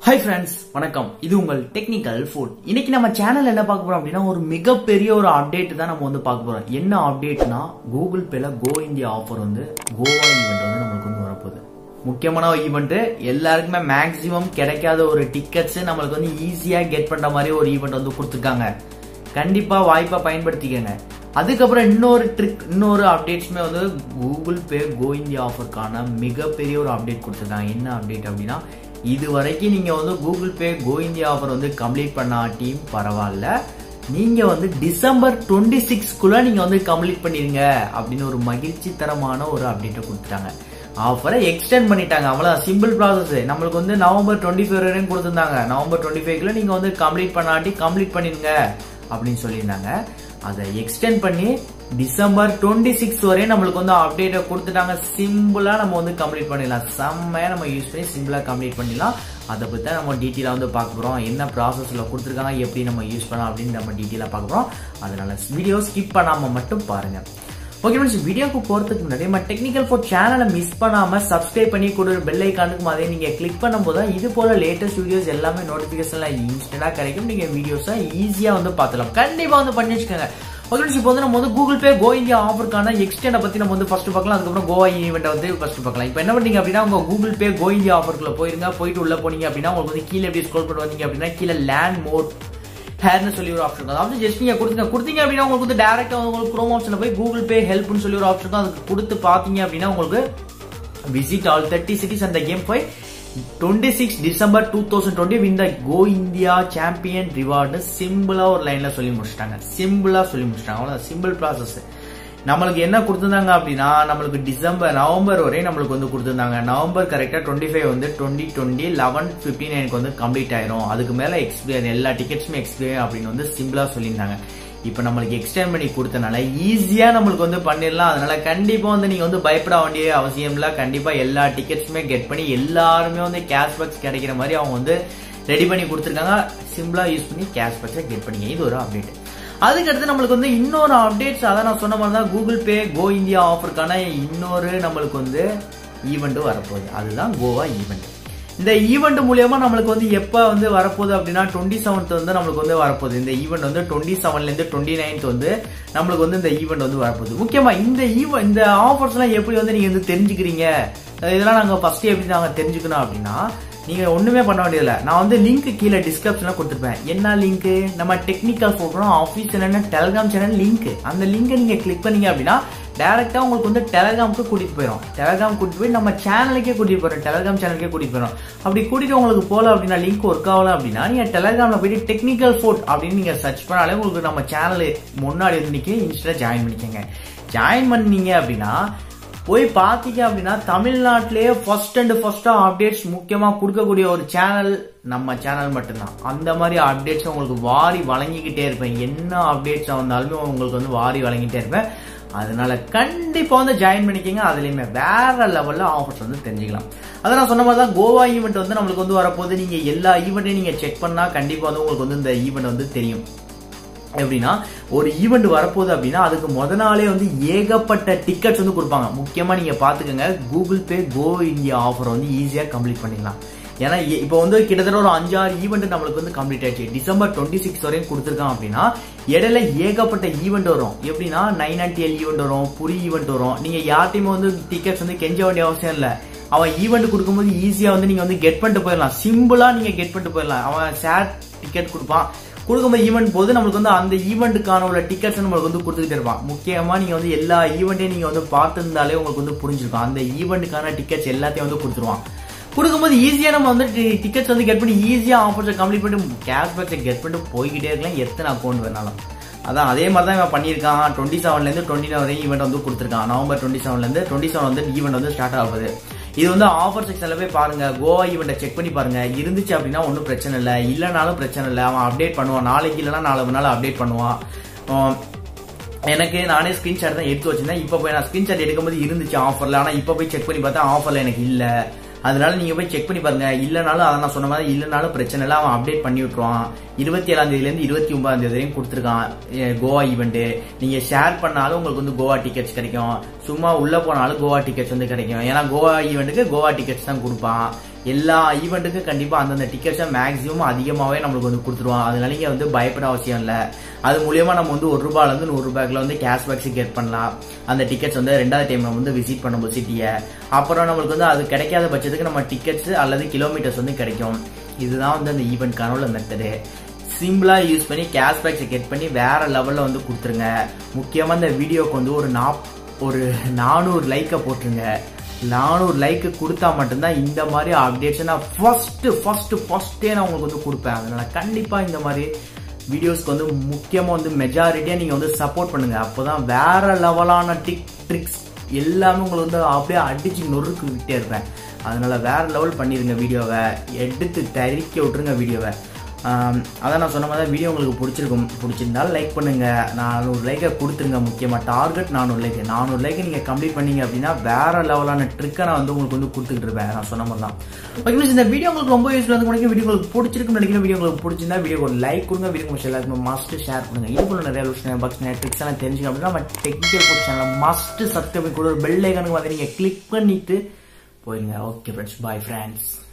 hi friends வணக்கம் இது உங்கள் டெக்னிக்கல் ஃபுட் இன்னைக்கு நம்ம சேனல் என்ன பார்க்க போறோம் அப்படின்னா ஒரு மிகப்பெரிய ஒரு அப்டேட் தான் நம்ம வந்து பார்க்க போறோம் என்ன அப்டேட்னா கூகுள் பேல கோ இந்தியா ஆஃபர் வந்து கோவா ஈவெண்ட் வந்து நம்மளுக்கு வந்து வரப்போகுது முக்கியமான ஈவெண்ட் எல்லாருக்குமே மேக்ஸிமம் கிடைக்காத ஒரு டிக்கெட்ஸ் நம்மளுக்கு வந்து ஈஸியா கெட் பண்ற மாதிரி ஒரு ஈவெண்ட் வந்து கொடுத்துருக்காங்க கண்டிப்பா வாய்ப்பா பயன்படுத்திக்கங்க அதுக்கப்புறம் இன்னொரு ட்ரிக் இன்னொரு அப்டேட்ஸுமே வந்து கூகுள் பே கோ இந்தியா ஆஃபருக்கான மிகப்பெரிய ஒரு அப்டேட் கொடுத்துருக்காங்க என்ன அப்டேட் அப்படின்னா இது வரைக்கும் நீங்க வந்து Google Pay Go India offer வந்து கம்ப்ளீட் பண்ணாட்டியும் பரவாயில்ல நீங்க வந்து டிசம்பர் டுவெண்ட்டி சிக்ஸ்க்குள்ள நீங்க வந்து கம்ப்ளீட் பண்ணிருங்க அப்படின்னு ஒரு மகிழ்ச்சி தரமான ஒரு அப்டேட்டை கொடுத்துட்டாங்க ஆஃபரை எக்ஸ்டெண்ட் பண்ணிட்டாங்க அவ்வளவு சிம்பிள் ப்ராசஸ் நம்மளுக்கு வந்து நவம்பர் டுவெண்ட்டி ஃபைவ் வரையும் கொடுத்துருந்தாங்க நவம்பர் டுவெண்ட்டி ஃபைவ்ல நீங்க வந்து கம்ப்ளீட் பண்ணாட்டி கம்ப்ளீட் பண்ணிருங்க அப்படின்னு சொல்லியிருந்தாங்க அதை எக்ஸ்டெண்ட் பண்ணி டிசம்பர் டுவெண்ட்டி சிக்ஸ் வரையும் நம்மளுக்கு வந்து அப்டேட்டை கொடுத்துட்டாங்க சிம்பிளா நம்ம வந்து கம்ப்ளீட் பண்ணிடலாம் செம்மையா நம்ம யூஸ் பண்ணி சிம்பிளா கம்ப்ளீட் பண்ணிடலாம் அதை பத்தி தான் நம்ம டீட்டெயிலாக வந்து பார்க்க போறோம் என்ன ப்ராசஸ்ல கொடுத்துருக்காங்க எப்படி நம்ம யூஸ் பண்ணலாம் அப்படின்னு நம்ம டீட்டெயிலாக பார்க்க போறோம் அதனால வீடியோ ஸ்கிப் பண்ணாம மட்டும் பாருங்க ஓகே ஃப்ரெண்ட்ஸ் வீடியோக்கு போறதுக்கு முன்னாடி நம்ம டெக்னிக்கல் ஃபோர் சேனலை மிஸ் பண்ணாம சப்ஸ்கிரைப் பண்ணி கூட பெல் ஐக்கானுக்கு அதே நீங்க கிளிக் பண்ணும்போது தான் இது போல லேட்டஸ்ட் வீடியோஸ் எல்லாமே நோட்டிபிகேஷன்ல இன்ஸ்டன்டா கிடைக்கும் நீங்க வீடியோஸை ஈஸியா வந்து பார்த்துலாம் கண்டிப்பா வந்து பண்ணி வச்சுக்கோங்க ஓகே ஃப்ரெண்ட்ஸ் இப்போ வந்து நம்ம வந்து கூகுள் பே கோ இந்தியா ஆஃபருக்கான எக்ஸ்டெண்டை பத்தி நம்ம வந்து ஃபர்ஸ்ட் பார்க்கலாம் அதுக்கப்புறம் கோவா ஈவெண்ட் வந்து ஃபர்ஸ்ட் பார்க்கலாம் இப்போ என்ன பண்ணீங்க அப்படின்னா உங்க கூகுள் பே கோ இந்தியா ஆஃபருக்குள்ள போயிருங்க போயிட்டு உள்ள போனீங்க அப்படின்னா உங்களுக்கு வந்து கீழே எப்படி ஸ்க்ரோல் பண்ணி வந்தீங்க அப்படின்னா கீழே லேண்ட் மோட் ஹேர்னு சொல்லி ஒரு ஆப்ஷன் இருக்கும் அதாவது ஜஸ்ட் நீங்க கொடுத்துங்க கொடுத்தீங்க அப்படின்னா உங்களுக்கு வந்து டேரக்டா உங்களுக்கு குரோம் ஆப்ஷன்ல போய் கூகுள் பே ஹெல்ப்னு சொல்லி ஒரு ஆப்ஷன் தான் அதுக்கு கொடுத்து பாத்தீங்க அப்படின்னா உங்களுக்கு விசிட் ஆல் தேர்ட்டி சிட்டிஸ் அந்த கேம் போய் twenty six December two thousand twenty win the Go India champion reward சிம்பிளா ஒரு லைன்ல சொல்லி முடிச்சிட்டாங்க சிம்பிளா சொல்லி முடிச்சிட்டாங்க அவ்வளவு சிம்பிள் ப்ராசஸ் நம்மளுக்கு என்ன கொடுத்துருந்தாங்க அப்படின்னா நம்மளுக்கு டிசம்பர் நவம்பர் வரை நம்மளுக்கு வந்து கொடுத்துருந்தாங்க நவம்பர் கரெக்டா டுவெண்ட்டி ஃபைவ் வந்து டுவெண்ட்டி டுவெண்ட்டி லெவன் பிப்டி நைனுக்கு வந்து கம்ப்ளீட் ஆயிரும் அதுக்கு மேல எக்ஸ்பிரியர் எல்லா டிக்கெட்ஸுமே எக்ஸ்பிரியர் அப்படின்னு வந்து சிம்பிளா சொல்லியிருந்தாங்க இப்போ நம்மளுக்கு எக்ஸ்டெண்ட் பண்ணி கொடுத்தனால ஈஸியா நம்மளுக்கு வந்து பண்ணிடலாம் அதனால கண்டிப்பா வந்து நீங்க வந்து பயப்பட வேண்டிய அவசியம் இல்ல கண்டிப்பா எல்லா டிக்கெட்ஸுமே கெட் பண்ணி எல்லாருமே வந்து கேஷ்பேக்ஸ் கிடைக்கிற மாதிரி அவங்க வந்து ரெடி பண்ணி கொடுத்துருக்காங்க சிம்பிளா யூஸ் பண்ணி கேஷ்பேக்ஸை கெட் பண்ணிங்க இது ஒரு அப்டேட் அதுக்கடுத்து நம்மளுக்கு வந்து இன்னொரு அப்டேட்ஸ் அதான் நான் சொன்ன மாதிரி தான் கூகுள் பே கோ இந்தியா ஆஃபருக்கான இன்னொரு நம்மளுக்கு வந்து ஈவெண்ட் வரப்போகுது அதுதான் கோவா ஈவெண்ட் இந்த ஈவெண்ட் மூலியமா நம்மளுக்கு வந்து எப்ப வந்து வரப்போகுது அப்படின்னா டுவெண்ட்டி செவன்த் வந்து நம்மளுக்கு வந்து வரப்போகுது இந்த ஈவெண்ட் வந்து டுவெண்ட்டி செவன்ல இருந்து டுவெண்ட்டி நைன்த் வந்து நம்மளுக்கு வந்து இந்த ஈவெண்ட் வந்து வரப்போகுது முக்கியமா இந்த ஈவெண்ட் இந்த ஆஃபர்ஸ் எல்லாம் எப்படி வந்து நீங்க வந்து தெரிஞ்சுக்கிறீங்க இதெல்லாம் நாங்க ஃபர்ஸ்ட் எப்படி நாங்க தெரிஞ்சுக்கணும் அப்படின்னா நீங்க ஒண்ணுமே பண்ண வேண்டியதில்ல நான் வந்து லிங்க் கீழே டிஸ்கிரிப்ஷன்ல கொடுத்துருப்பேன் என்ன லிங்க் நம்ம டெக்னிக்கல் போட்டோம் ஆஃபீஸ் என்னென்ன டெலிகிராம் சேனல் லிங்க் அந்த லிங்கை நீங்க கிளிக் பண்ணீங்க அப்படின்னா டேரக்டா உங்களுக்கு வந்து டெலகிராமுக்கு கூட்டிட்டு போயிடும் டெலகிராம் கூட்டிட்டு போய் நம்ம சேனலுக்கே கூட்டிட்டு போயிடும் டெலகிராம் சேனலுக்கே கூட்டிட்டு போயிடும் அப்படி கூட்டிட்டு உங்களுக்கு போல அப்படின்னா லிங்க் ஒர்க் ஆகல அப்படின்னா நீங்க டெலகிராம்ல போயிட்டு டெக்னிக்கல் ஃபோட் அப்படின்னு நீங்க சர்ச் பண்ணாலே உங்களுக்கு நம்ம சேனல் முன்னாடி வந்து நிக்க இன்ஸ்டா ஜாயின் பண்ணிக்கோங்க ஜாயின் பண்ணீங்க அப்படின்னா போய் பாத்தீங்க அப்படின்னா தமிழ்நாட்டிலேயே ஃபர்ஸ்ட் அண்ட் ஃபர்ஸ்டா அப்டேட்ஸ் முக்கியமா கொடுக்கக்கூடிய ஒரு சேனல் நம்ம சேனல் மட்டும்தான் அந்த மாதிரி அப்டேட்ஸ் உங்களுக்கு வாரி வழங்கிக்கிட்டே இருப்பேன் என்ன அப்டேட்ஸ் வந்தாலுமே உங்களுக்கு வந்து வாரி வழங்கிட்டே இருப்பேன் அதனால கண்டிப்பா வந்து ஜாயின் பண்ணிக்கோங்க அதுலயுமே வேற லெவல்ல ஆஃபர்ஸ் வந்து தெரிஞ்சுக்கலாம் அதை நான் சொன்ன மாதிரி தான் கோவா ஈவெண்ட் வந்து நம்மளுக்கு வந்து வரப்போது நீங்க எல்லா ஈவெண்ட்டையும் நீங்க செக் பண்ணா கண்டிப்பா வந்து உங்களுக்கு வந்து இந்த ஈவெண்ட் வந்து தெரியும் எப்படின்னா ஒரு ஈவெண்ட் வரப்போகுது அப்படின்னா அதுக்கு முத நாளே வந்து ஏகப்பட்ட டிக்கெட்ஸ் வந்து கொடுப்பாங்க முக்கியமா நீங்க பாத்துக்கோங்க Google Pay Go India offer வந்து ஈஸியா கம்ப்ளீட் பண்ணிக்கலாம் ஏன்னா இப்போ வந்து கிட்டத்தட்ட ஒரு அஞ்சாறு ஈவெண்ட் நம்மளுக்கு வந்து கம்ப்ளீட் ஆயிடுச்சு டிசம்பர் டுவெண்ட்டி சிக்ஸ் வரையும் கொடுத்துருக்கான் அப்படின்னா இடையில ஏகப்பட்ட ஈவெண்ட் வரும் எப்படின்னா நைன் நைன்டி எல் ஈவெண்ட் வரும் புரி ஈவெண்ட் வரும் நீங்க யார்ட்டையுமே வந்து டிக்கெட்ஸ் வந்து கெஞ்ச வேண்டிய அவசியம் இல்லை அவன் ஈவெண்ட் கொடுக்கும்போது ஈஸியா வந்து நீங்க வந்து கெட் பண்ணிட்டு போயிடலாம் சிம்பிளா நீங்க கெட் பண்ணிட்டு போயிடலாம் அவன் ஷேர் டிக்கெட் கொடுப்பான் கொடுக்கும்போது ஈவெண்ட் போது நம்மளுக்கு வந்து அந்த ஈவெண்ட்டுக்கான உள்ள டிக்கெட்ஸ் நம்மளுக்கு வந்து கொடுத்துக்கிட்டே இருப்பான் முக்கியமா நீங்க வந்து எல்லா ஈவெண்ட்டையும் நீங்க வந்து பார்த்துருந்தாலே உங்களுக்கு வந்து புரிஞ்சிருக்கும் அந்த ஈவெண்ட்டுக்கான டிக்கெட்ஸ் எல்லாத்தையும் வந்து கொடுத்துருவான் கொடுக்கும்போது ஈஸியா நம்ம வந்து டிக்கெட்ஸ் வந்து கெட் பண்ணி ஈஸியா ஆஃபர்ஸை கம்ப்ளீட் பண்ணிட்டு கேஷ்பேக்கை கெட் பண்ணிட்டு போய்கிட்டே இருக்கலாம் எத்தனை அக்கௌண்ட் வேணாலும் அதான் அதே மாதிரி தான் இவன் பண்ணியிருக்கான் டுவெண்ட்டி செவன்ல இருந்து டுவெண்ட்டி நைன் வரையும் ஈவெண்ட் வந்து கொடுத்துருக்கான் நவம்பர் டுவெண்ட்டி செவன்ல இருந்து டுவெண்ட்டி செவன் வந்து ஈவெண்ட் வந்து ஸ்டார்ட் ஆகுது இது வந்து ஆஃபர் செக்ஷன்ல போய் பாருங்க கோவா ஈவெண்ட்டை செக் பண்ணி பாருங்க இருந்துச்சு அப்படின்னா ஒன்றும் பிரச்சனை இல்லை இல்லைனாலும் பிரச்சனை இல்லை அவன் அப்டேட் பண்ணுவான் நாளைக்கு இல்லைனா நாலு நாள் அப்டேட் பண்ணுவான் எனக்கு நானே ஸ்கிரீன்ஷாட் தான் எடுத்து வச்சிருந்தேன் இப்போ போய் நான் ஸ்கிரீன்ஷாட் எடுக்கும்போது இருந்துச்சு ஆஃபர்ல ஆனால் இப்போ போய் செக் பண்ணி பார்த்தா ஆஃபர்ல எனக்கு இல்லை அதனால நீங்க போய் செக் பண்ணி பாருங்க இல்லனாலும் அதை நான் சொன்ன மாதிரி இல்லனாலும் பிரச்சனை இல்லை அவன் அப்டேட் பண்ணி விட்டுருவான் இருபத்தி ஏழாம் தேதியில இருந்து இருபத்தி ஒன்பதாம் தேதி வரையும் கொடுத்துருக்கான் கோவா ஈவெண்ட் நீங்க ஷேர் பண்ணாலும் உங்களுக்கு வந்து கோவா டிக்கெட்ஸ் கிடைக்கும் சும்மா உள்ள போனாலும் கோவா டிக்கெட்ஸ் வந்து கிடைக்கும் ஏன்னா கோவா ஈவெண்ட்டுக்கு கோவா டிக்கெட்ஸ் தான் கொடுப்பான் எல்லா ஈவெண்ட்டுக்கும் கண்டிப்பா அந்தந்த டிக்கெட்ஸை மேக்ஸிமம் அதிகமாகவே நம்மளுக்கு வந்து கொடுத்துருவாங்க அதனால நீங்க வந்து பயப்பட அவசியம் இல்லை அது மூலியமா நம்ம வந்து ஒரு ரூபாயில இருந்து நூறு ரூபாய்க்குள்ள வந்து கேஷ்பேக்ஸ் கெட் பண்ணலாம் அந்த டிக்கெட்ஸ் வந்து ரெண்டாவது டைம் நம்ம வந்து விசிட் பண்ணும்போது சிட்டியை அப்புறம் நம்மளுக்கு வந்து அது கிடைக்காத பட்சத்துக்கு நம்ம டிக்கெட்ஸ் அல்லது கிலோமீட்டர்ஸ் வந்து கிடைக்கும் இதுதான் வந்து அந்த ஈவெண்ட்கான உள்ள மெத்தடு சிம்பிளா யூஸ் பண்ணி கேஷ்பேக்ஸை கெட் பண்ணி வேற லெவல்ல வந்து கொடுத்துருங்க முக்கியமா இந்த வீடியோக்கு வந்து ஒரு நாப் ஒரு நானூறு லைக்கை போட்டுருங்க நானூறு லைக்கு கொடுத்தா மட்டும்தான் இந்த மாதிரி அப்டேட்ஸ் நான் ஃபர்ஸ்ட் ஃபர்ஸ்ட் ஃபர்ஸ்டே நான் உங்களுக்கு வந்து கொடுப்பேன் அதனால கண்டிப்பா இந்த மாதிரி வீடியோஸ்க்கு வந்து முக்கியமாக வந்து மெஜாரிட்டியாக நீங்கள் வந்து சப்போர்ட் பண்ணுங்க அப்போதான் வேற லெவலான டிக் ட்ரிக்ஸ் எல்லாமே உங்களை வந்து அப்படியே அடிச்சு நொறுக்கு விட்டே இருப்பேன் அதனால வேற லெவல் பண்ணிருங்க வீடியோவை எடுத்து தறிக்க விட்டுருங்க வீடியோவை ஆம், அதான் நான் சொன்ன மாதிரி வீடியோ உங்களுக்கு பிடிச்சிருக்கும் பிடிச்சிருந்தாலும் லைக் பண்ணுங்க நானூறு லைக்கை கொடுத்துருங்க முக்கியமாக டார்கெட் நானூறு லைக் நானூறு லைக்கை நீங்கள் கம்ப்ளீட் பண்ணீங்க அப்படின்னா வேற லெவலான ட்ரிக்கை நான் வந்து உங்களுக்கு வந்து கொடுத்துக்கிட்டு இருப்பேன் நான் சொன்ன மாதிரி தான் ஓகே friends, இந்த வீடியோ உங்களுக்கு ரொம்ப யூஸ்ஃபுல்லாக இருந்து நினைக்கிறேன் வீடியோ உங்களுக்கு பிடிச்சிருக்குன்னு நினைக்கிறேன் வீடியோ உங்களுக்கு பிடிச்சிருந்தா வீடியோ ஒரு லைக் கொடுங்க வீடியோ உங்களுக்கு எல்லாருக்குமே மஸ்ட் ஷேர் பண்ணுங்க இது போல நிறைய விஷயம் பக்ஸ் நிறைய ட்ரிக்ஸ் எல்லாம் தெரிஞ்சுக்கணும் அப்படின்னா நம்ம technical food channel must subscribe கூட ஒரு பெல் ஐக்கனுக்கு வந்து நீங்கள் கிளிக் பண்ணிட்டு போயிருங்க ஓகே ஃப்ரெண்ட்ஸ் பாய் ஃப்ரெண்ட்ஸ்